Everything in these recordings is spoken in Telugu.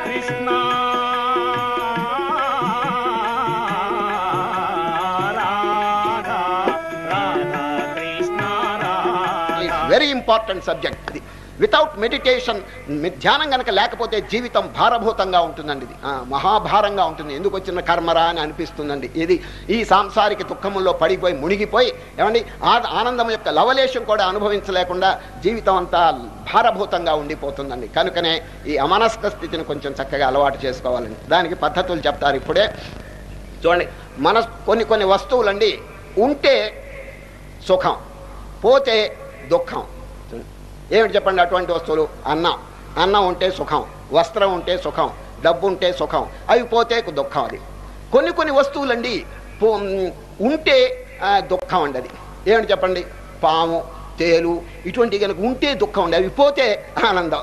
Krishna Radha Radha Krishna Radha very important subject ఇది వితౌట్ మెడిటేషన్ ధ్యానం కనుక లేకపోతే జీవితం భారభూతంగా ఉంటుందండి ఇది ఆ, మహాభారంగా ఉంటుంది ఎందుకు వచ్చిన కర్మరా అని అనిపిస్తుందండి ఇది ఈ సాంసారిక దుఃఖముల్లో పడిపోయి మునిగిపోయి ఏమండి ఆ- ఆనందం యొక్క లవలేశం కూడా అనుభవించలేకుండా జీవితం అంతా భారభూతంగా ఉండిపోతుందండి కనుకనే ఈ అమనస్క స్థితిని కొంచెం చక్కగా అలవాటు చేసుకోవాలండి దానికి పద్ధతులు చెప్తారు ఇప్పుడే చూడండి మన కొన్ని కొన్ని వస్తువులండి ఉంటే సుఖం పోతే దుఃఖం ఏమిటి చెప్పండి అటువంటి వస్తువులు అన్నం అన్నం ఉంటే సుఖం వస్త్రం ఉంటే సుఖం డబ్బు ఉంటే సుఖం అవి పోతే దుఃఖం అది కొన్ని కొన్ని వస్తువులండి పో- ఉంటే ఆ, దుఃఖం అండి అది ఏమిటి చెప్పండి పాము తేలు ఇటువంటి కనుక ఉంటే దుఃఖం అండి అవి పోతే ఆనందం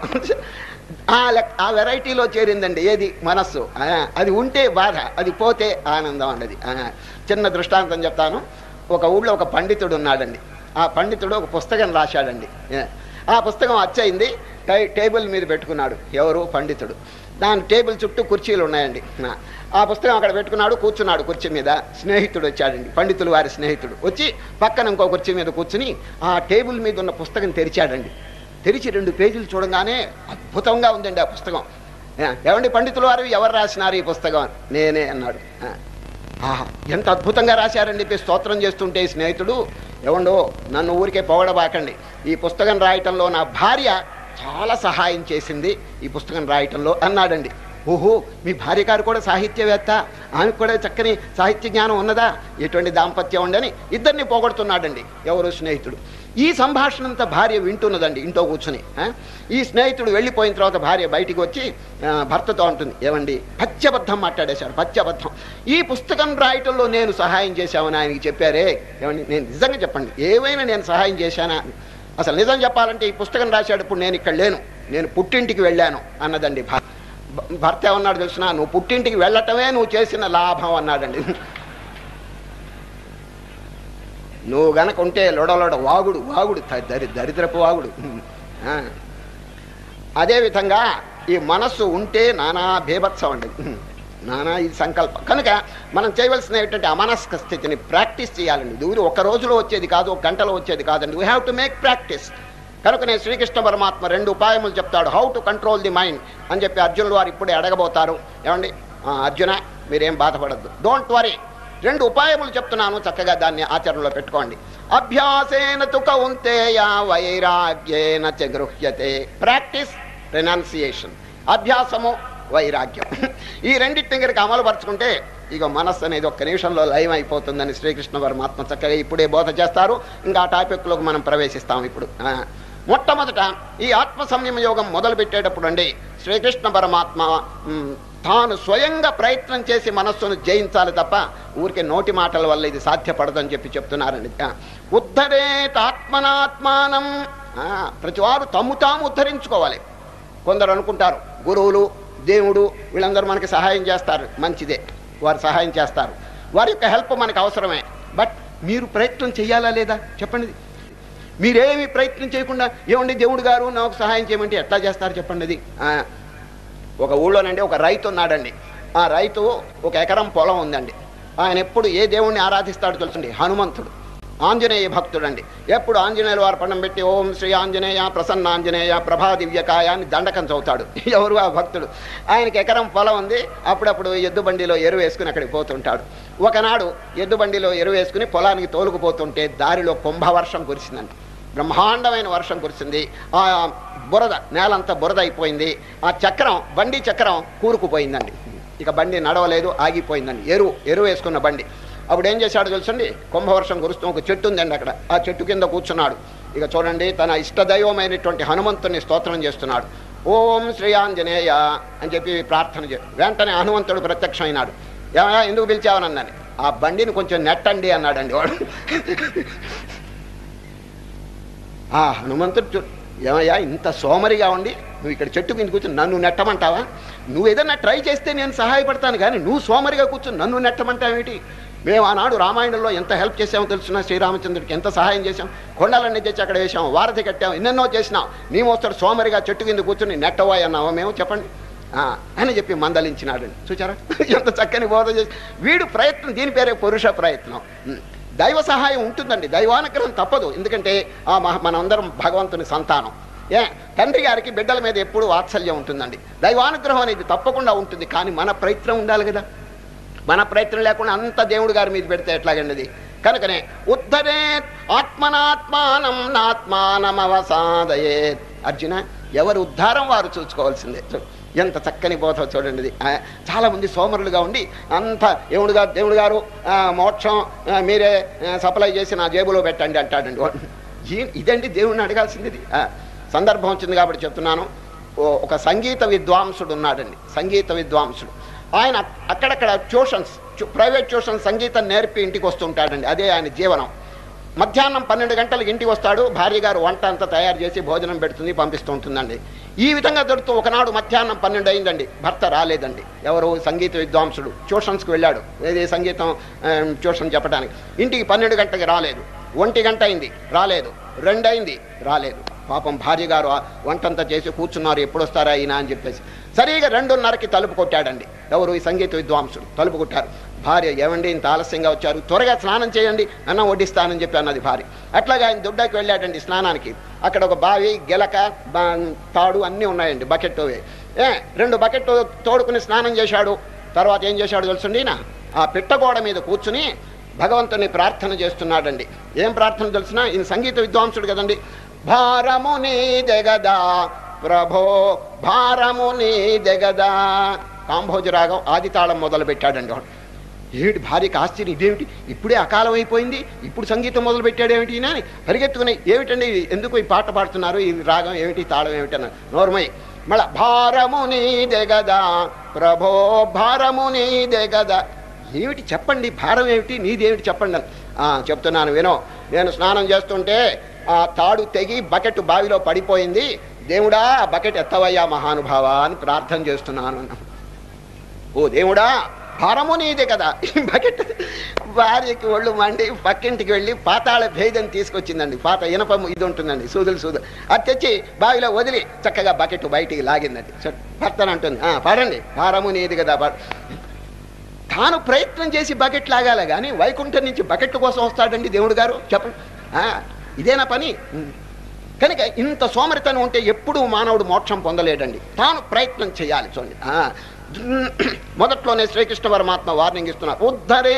ఆ లెక్ ఆ వెరైటీలో చేరిందండి ఏది మనస్సు ఆ, అది ఉంటే బాధ అది పోతే ఆనందం అండి అది ఆ, చిన్న దృష్టాంతం చెప్తాను ఒక ఊళ్ళో ఒక పండితుడు ఉన్నాడండి ఆ పండితుడు ఒక పుస్తకం రాశాడండి ఏ, ఆ పుస్తకం అచ్చయింది టై టేబుల్ మీద పెట్టుకున్నాడు ఎవరు పండితుడు దాని టేబుల్ చుట్టూ కుర్చీలు ఉన్నాయండి ఆ, ఆ పుస్తకం అక్కడ పెట్టుకున్నాడు కూర్చున్నాడు కుర్చీ మీద స్నేహితుడు వచ్చాడండి పండితులు వారి స్నేహితుడు వచ్చి పక్కన ఇంకో కుర్చీ మీద కూర్చుని ఆ టేబుల్ మీద ఉన్న పుస్తకం తెరిచాడండి తెరిచి రెండు పేజీలు చూడగానే అద్భుతంగా ఉందండి ఆ పుస్తకం ఆ, ఏమండి పండితుల వారు ఎవరు రాసినారు ఈ పుస్తకం నేనే అన్నాడు ఆ, ఆహా ఎంత అద్భుతంగా రాశారని చెప్పి స్తోత్రం చేస్తుంటే ఈ స్నేహితుడు ఏమండో నన్ను ఊరికే పొగడబాకండి ఈ పుస్తకం రాయటంలో నా భార్య చాలా సహాయం చేసింది ఈ పుస్తకం రాయటంలో అన్నాడండి ఓహో మీ భార్య గారు కూడా సాహిత్యవేత్త ఆమెకు కూడా చక్కని సాహిత్య జ్ఞానం ఉన్నదా ఎటువంటి దాంపత్యం ఉండని ఇద్దరిని పోగొడుతున్నాడండి ఎవరు స్నేహితుడు ఈ సంభాషణ అంతా భార్య వింటున్నదండి ఇంట్లో కూర్చుని ఆ? ఈ స్నేహితుడు వెళ్ళిపోయిన తర్వాత భార్య బయటికి వచ్చి ఆ, భర్తతో అంటుంది ఏమండి పచ్చబద్ధం మాట్లాడేశారు పచ్చబద్ధం ఈ పుస్తకం రాయటంలో నేను సహాయం చేశామని ఆయనకి చెప్పారే ఏమండి నేను నిజంగా చెప్పండి ఏమైనా నేను సహాయం చేశానా అని. అసలు నిజం చెప్పాలంటే ఈ పుస్తకం రాసేటప్పుడు నేను ఇక్కడ లేను నేను పుట్టింటికి వెళ్ళాను అన్నదండి భర్త భ- భర్త ఏమన్నాడు తెలిసిన నువ్వు పుట్టింటికి వెళ్ళటమే నువ్వు చేసిన లాభం అన్నాడండి నువ్వు గనక ఉంటే లొడలొడ వాగుడు వాగుడు త- దరి దరిద్రపు వాగుడు ఆ. అదేవిధంగా ఈ మనస్సు ఉంటే నానా బేభత్సం అండి నానా ఇది సంకల్పం కనుక మనం చేయవలసిన ఏంటంటే అమనస్క స్థితిని ప్రాక్టీస్ చేయాలండి దూరి ఒక రోజులో వచ్చేది కాదు ఒక గంటలో వచ్చేది కాదండి we have to make practice కనుకనే శ్రీకృష్ణ పరమాత్మ రెండు ఉపాయములు చెప్తాడు how to control the mind అని చెప్పి అర్జునులు వారు ఇప్పుడే అడగబోతారు ఏమండి ఆ, అర్జున మీరేం బాధపడద్దు డోంట్ వరీ రెండు ఉపాయములు చెప్తున్నాను చక్కగా దాన్ని ఆచరణలో పెట్టుకోండి అభ్యాసేన తు కౌంతేయ వైరాగ్యేన చ గృహ్యతే ప్రాక్టీస్ రెనాన్సియేషన్ అభ్యాసము వైరాగ్యం ఈ రెండింటిని కనుక అమలు పరుచుకుంటే ఇక మనస్సు అనేది ఒక్క నిమిషంలో లయం అయిపోతుందని శ్రీకృష్ణ పరమాత్మ చక్కగా ఇప్పుడే బోధ చేస్తారు ఇంకా ఆ టాపిక్లోకి మనం ప్రవేశిస్తాం ఇప్పుడు ఆ, మొట్టమొదట ఈ ఆత్మ సంయమ యోగం మొదలు పెట్టేటప్పుడు అండి శ్రీకృష్ణ పరమాత్మ మ్, తాను స్వయంగా ప్రయత్నం చేసి మనస్సును జయించాలి తప్ప ఊరికే నోటి మాటల వల్ల ఇది సాధ్యపడదని చెప్పి చెప్తున్నారండి ఆ, ఉద్ధరేత్ ఆత్మనాత్మానం ఆ, ప్రతివారు తమ్ము తాము ఉద్ధరించుకోవాలి కొందరు అనుకుంటారు గురువులు దేవుడు వీళ్ళందరూ మనకి సహాయం చేస్తారు మంచిదే వారు సహాయం చేస్తారు వారి యొక్క హెల్ప్ మనకు అవసరమే బట్ మీరు ప్రయత్నం చేయాలా లేదా చెప్పండి మీరేమి ప్రయత్నం చేయకుండా ఏమండి దేవుడు గారు నాకు సహాయం చేయమంటే ఎట్లా చేస్తారు చెప్పండి అది ఆ, ఒక ఊళ్ళోనండి ఒక రైతు ఉన్నాడండి ఆ రైతు ఒక ఎకరం పొలం ఉందండి ఆయన ఎప్పుడు ఏ దేవుణ్ణి ఆరాధిస్తాడో తెలుసండి హనుమంతుడు ఆంజనేయ భక్తుడండి ఎప్పుడు ఆంజనేయుల వారు పణం పెట్టి ఓం శ్రీ ఆంజనేయ ప్రసన్న ఆంజనేయ ప్రభా దివ్యకాయ అని దండకం చదువుతాడు ఎవరు ఆ భక్తుడు ఆయనకి ఎకరం పొలం ఉంది అప్పుడప్పుడు ఎద్దు బండిలో ఎరువు వేసుకుని అక్కడికి పోతుంటాడు ఒకనాడు ఎద్దు బండిలో ఎరువు వేసుకుని పొలానికి తోలుకుపోతుంటే దారిలో కుంభవర్షం కురిసిందండి బ్రహ్మాండమైన వర్షం కురిసింది ఆ బురద నేలంతా బురద అయిపోయింది ఆ చక్రం బండి చక్రం కూరుకుపోయిందండి ఇక బండి నడవలేదు ఆగిపోయిందండి ఎరువు ఎరువు వేసుకున్న బండి అప్పుడు ఏం చేశాడు తెలుసండి కుంభవర్షం కురుస్తూ ఒక చెట్టు ఉందండి అక్కడ ఆ చెట్టు కింద కూర్చున్నాడు ఇక చూడండి తన ఇష్టదైవమైనటువంటి హనుమంతుని స్తోత్రం చేస్తున్నాడు ఓం శ్రీ ఆంజనేయ అని చెప్పి ప్రార్థన చే వెంటనే హనుమంతుడు ప్రత్యక్షమైనాడు ఏమయ్యా ఎందుకు పిలిచావని అన్నాను ఆ బండిని కొంచెం నెట్టండి అన్నాడండి వాడు ఆ హనుమంతుడు చూ- ఏమయ్యా ఇంత సోమరిగా ఉండి నువ్వు ఇక్కడ చెట్టు కింద కూర్చొని నన్ను నెట్టమంటావా నువ్వు ఏదన్నా ట్రై చేస్తే నేను సహాయపడతాను కానీ నువ్వు సోమరిగా కూర్చొని నన్ను నెట్టమంటావేంటి మేము ఆనాడు రామాయణంలో ఎంత హెల్ప్ చేసామో తెలుసున్నా శ్రీరామచంద్రుడికి ఎంత సహాయం చేశాం కొండలన్నీ తెచ్చి అక్కడ వేసాం వారధి కట్టాం ఎన్నెన్నో చేసినాం నీ మోస్తాడు సోమరిగా చెట్టు కింద కూర్చొని నెట్టవాయి అన్నావా మేము చెప్పండి ఆ, అని చెప్పి మందలించినాడండి చూచారా ఎంత చక్కని బోధ చేసి వీడు ప్రయత్నం దీని పేరే పురుష ప్రయత్నం ఉం. దైవ సహాయం ఉంటుందండి దైవానుగ్రహం తప్పదు ఎందుకంటే ఆ మహ మనందరం భగవంతుని సంతానం ఏ తండ్రి గారికి బిడ్డల మీద ఎప్పుడు వాత్సల్యం ఉంటుందండి దైవానుగ్రహం అనేది తప్పకుండా ఉంటుంది కానీ మన ప్రయత్నం ఉండాలి కదా మన ప్రయత్నం లేకుండా అంత దేవుడు గారి మీద పెడితే ఎట్లాగండి అది కనుకనే ఉద్ధరే ఆత్మనాత్మానం నాత్మానమవసాదయే అర్జున ఎవరు ఉద్ధారం వారు చూసుకోవాల్సిందే చూడు ఎంత చక్కని బోధ చూడండి ఇది ఆ, చాలా మంది సోమరులుగా ఉండి అంత దేవుడు గారు దేవుడు గారు ఆ, మోక్షం ఆ, మీరే ఆ, సప్లై చేసి నా జేబులో పెట్టండి అంటాడండి వాడు. ఈ- ఇదండి దేవుడిని అడగాల్సింది ఇది. ఆ, సందర్భం వచ్చింది కాబట్టి చెప్తున్నాను ఓ- ఒక సంగీత విద్వాంసుడు ఉన్నాడండి సంగీత విద్వాంసుడు ఆయన అక్కడక్కడ ట్యూషన్స్ ప్రైవేట్ ట్యూషన్ సంగీతం నేర్పి ఇంటికి వస్తుంటాడండి అదే ఆయన జీవనం మధ్యాహ్నం పన్నెండు గంటలకు ఇంటికి వస్తాడు భార్య గారు వంట అంతా తయారు చేసి భోజనం పెడుతుంది పంపిస్తూ ఉంటుందండి ఈ విధంగా దొరుకుతూ ఒకనాడు మధ్యాహ్నం పన్నెండు అయిందండి భర్త రాలేదండి ఎవరు సంగీత విద్వాంసుడు ట్యూషన్స్కి వెళ్ళాడు ఏది సంగీతం ఆ, ట్యూషన్ చెప్పడానికి ఇంటికి పన్నెండు గంటకి రాలేదు ఒంటి గంట అయింది రాలేదు రెండైంది రాలేదు పాపం భార్య గారు ఆ వంటంతా చేసి కూర్చున్నారు ఎప్పుడు వస్తారా ఈయన అని చెప్పేసి సరిగా రెండున్నరకి తలుపు కొట్టాడండి ఎవరు ఈ సంగీత విద్వాంసుడు తలుపు కొట్టారు భార్య ఏమండి ఇంత ఆలస్యంగా వచ్చారు త్వరగా స్నానం చేయండి అన్నం వడ్డిస్తానని చెప్పి అన్నది భార్య అట్లాగా ఆయన దుడ్డాకి వెళ్ళాడండి స్నానానికి అక్కడ ఒక బావి గెలక బా- తాడు అన్నీ ఉన్నాయండి బకెట్ ఏ రెండు బకెట్ తోడుకుని స్నానం చేశాడు తర్వాత ఏం చేశాడు తెలుసండి ఈయన ఆ పిట్టగోడ మీద కూర్చుని భగవంతుని ప్రార్థన చేస్తున్నాడండి ఏం ప్రార్థన తెలిసిన ఈయన సంగీత విద్వాంసుడు కదండి భారము నీదెగదా ప్రభో భారము నీదెగదా కాంభోజ రాగం ఆది తాళం మొదలు పెట్టాడండి వాడు ఏమిటి భార్యకి ఆశ్చర్యం ఇదేమిటి ఇప్పుడే అకాలం అయిపోయింది ఇప్పుడు సంగీతం మొదలు పెట్టాడు ఏమిటి ఈయన అని పరిగెత్తుకుని ఏమిటండి ఇది? ఎందుకు ఈ పాట పాడుతున్నారు ఈ రాగం ఏమిటి ఈ తాళం ఏమిటి అన్నారు నోర్మై మళ్ళా భారము నీదెగదా ప్రభో భారము నీదెగదా ఏమిటి చెప్పండి భారం ఏమిటి నీదేమిటి చెప్పండి అని "ఆ, చెప్తున్నాను వినో నేను స్నానం చేస్తుంటే ఆ తాడు తెగి బకెట్ బావిలో పడిపోయింది దేవుడా ఆ బకెట్ ఎత్తవయ్యా మహానుభావ అని ప్రార్థన చేస్తున్నాను అన్నాం ఓ దేవుడా భారము నీదే కదా ఈ బకెట్ భార్యకి ఒళ్ళు మండి పక్కింటికి వెళ్ళి పాతాళ భేదం తీసుకొచ్చిందండి పాత ఇనప ఇది ఉంటుందండి సూదులు సూదులు అది తెచ్చి బావిలో వదిలి చక్కగా బకెట్ బయటికి లాగిందండి చూడు, భర్తను అంటుంది "ఆ, పాడండి భారము నీది కదా పాడు తాను ప్రయత్నం చేసి బకెట్ లాగాల కానీ వైకుంఠం నుంచి బకెట్ కోసం వస్తాడండి దేవుడు గారు చెప్పండి ఆ, ఇదేనా పని ఉం. కనుక ఇంత సోమరితనం ఉంటే ఎప్పుడూ మానవుడు మోక్షం పొందలేడండి తాను ప్రయత్నం చేయాలి చూడండి ఆ, మొదట్లోనే శ్రీకృష్ణ పరమాత్మ వార్నింగ్ ఇస్తున్నారు ఉద్ధరే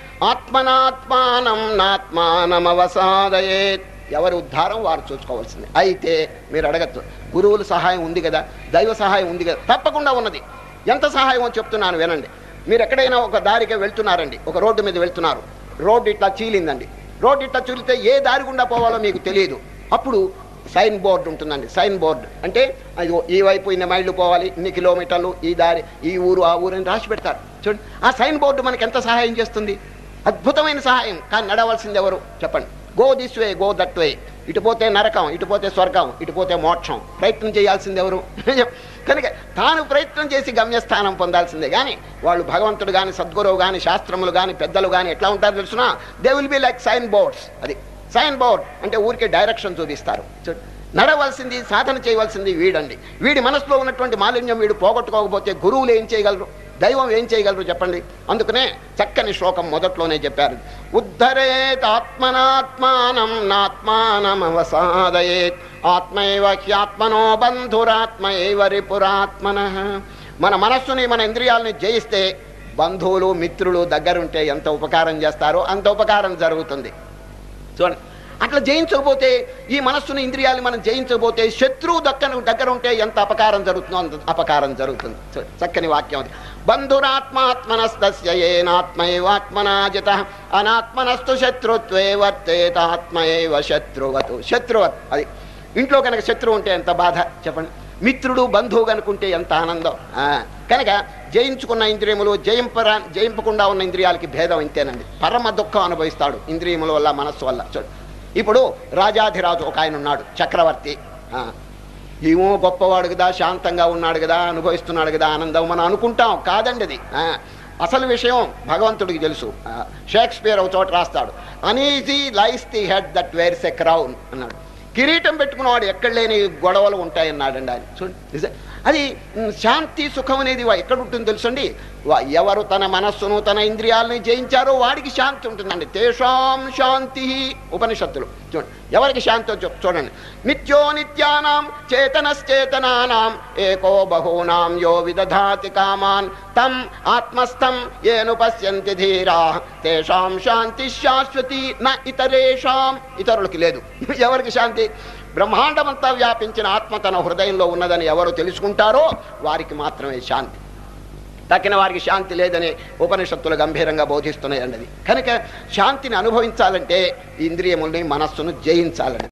ఆత్మనాత్మానం నాత్మానమవసాదయే ఎవరి ఉద్ధారం వారు చూసుకోవాల్సింది అయితే మీరు అడగచ్చు గురువుల సహాయం ఉంది కదా దైవ సహాయం ఉంది కదా తప్పకుండా ఉన్నది ఎంత సహాయమో చెప్తున్నాను వినండి మీరు ఎక్కడైనా ఒక దారికి వెళ్తున్నారండి ఒక రోడ్డు మీద వెళ్తున్నారు రోడ్డు ఇట్లా చీలిందండి రోడ్డు ఇట్లా చీలితే ఏ దారి గుండా పోవాలో మీకు తెలియదు అప్పుడు సైన్ బోర్డు ఉంటుందండి సైన్ బోర్డు అంటే అది ఈ వైపు ఇన్ని మైళ్ళు పోవాలి ఇన్ని కిలోమీటర్లు ఈ దారి ఈ ఊరు ఆ ఊరు అని రాసి పెడతారు చూడండి ఆ సైన్ బోర్డు మనకి ఎంత సహాయం చేస్తుంది అద్భుతమైన సహాయం కానీ నడవలసింది ఎవరు చెప్పండి go this way go that way ఇటు పోతే నరకం ఇటు పోతే స్వర్గం ఇటు పోతే మోక్షం ప్రయత్నం చేయాల్సింది ఎవరు కనుక తాను ప్రయత్నం చేసి గమ్యస్థానం పొందాల్సిందే కానీ వాళ్ళు భగవంతుడు కానీ సద్గురువు కానీ శాస్త్రములు కానీ పెద్దలు కానీ ఎట్లా ఉంటారో తెలుసునా they will be like sign boards అది సైన్ బోర్డ్ అంటే ఊరికే డైరెక్షన్ చూపిస్తారు చూడు నడవలసింది సాధన చేయవలసింది వీడండి వీడి మనసులో ఉన్నటువంటి మాలిన్యం వీడు పోగొట్టుకోకపోతే గురువులు ఏం చేయగలరు దైవం ఏం చేయగలరు చెప్పండి అందుకనే చక్కని శ్లోకం మొదట్లోనే చెప్పారు ఉద్ధరేత్ ఆత్మనాత్మానం నాత్మానం అవసాదయేత్ ఆత్మైవ హ్యాత్మనో బంధురాత్మైవ రిపురాత్మన మన మనస్సుని మన ఇంద్రియాలని జయిస్తే బంధువులు మిత్రులు దగ్గరుంటే ఎంత ఉపకారం చేస్తారో అంత ఉపకారం జరుగుతుంది చూడండి అట్లా జయించకపోతే ఈ మనస్సును ఇంద్రియాలు మనం జయించకపోతే శత్రువు దక్కన దగ్గర ఉంటే ఎంత అపకారం జరుగుతుందో అంత అపకారం జరుగుతుంది చూ- చక్కని వాక్యం అది బంధురాత్మాత్మనస్తస్యేనాత్మైవాత్మనాజిత అనాత్మనస్తు శత్రుత్వే వర్తేతాత్మయేవ శత్రువతు శత్రువత్ అది ఇంట్లో కనుక శత్రువు ఉంటే ఎంత బాధ చెప్పండి మిత్రుడు బంధువు కనుకుంటే ఎంత ఆనందం ఆ, కనుక జయించుకున్న ఇంద్రియములు జయింపరా జయింపకుండా ఉన్న ఇంద్రియాలకి భేదం ఇంతేనండి పరమ దుఃఖం అనుభవిస్తాడు ఇంద్రియముల వల్ల మనస్సు వల్ల చూడు ఇప్పుడు రాజాధిరాజు ఒక ఆయన ఉన్నాడు చక్రవర్తి ఆ, ఏమో గొప్పవాడు కదా శాంతంగా ఉన్నాడు కదా అనుభవిస్తున్నాడు కదా ఆనందం మనం అనుకుంటాం కాదండి అది ఆ, అసలు విషయం భగవంతుడికి తెలుసు ఆ, షేక్స్పియర్ ఒక చోట రాస్తాడు uneasy lies the head that wears a crown అన్నాడు కిరీటం పెట్టుకున్నవాడు ఎక్కడ లేని గొడవలు ఉంటాయన్నాడండి ఆయన చూడండి నిజం అది ఉమ్, శాంతి సుఖం అనేది వా- ఎక్కడ ఉంటుంది తెలుసండి వా- ఎవరు తన మనస్సును తన ఇంద్రియాలని జయించారో వాడికి శాంతి ఉంటుందండి తేషాం శాంతి ఉపనిషత్తులు చూడండి ఎవరికి శాంతి చెప్ చూడండి నిత్యో నిత్యానాం చేతనశ్చేతనానాం ఏకో బహూనాం యో విదధాతి కామాన్ తం ఆత్మస్థం ఏను పశ్యంతి ధీరా తేషాం శాంతి శాశ్వతి న ఇతరేషాం ఇతరులకి లేదు ఎవరికి శాంతి బ్రహ్మాండమంతా వ్యాపించిన ఆత్మ తన హృదయంలో ఉన్నదని ఎవరు తెలుసుకుంటారో వారికి మాత్రమే శాంతి తక్కిన వారికి శాంతి లేదని ఉపనిషత్తులు గంభీరంగా బోధిస్తున్నాయండి అది కనుక శాంతిని అనుభవించాలంటే ఇంద్రియముల్ని మనస్సును జయించాలని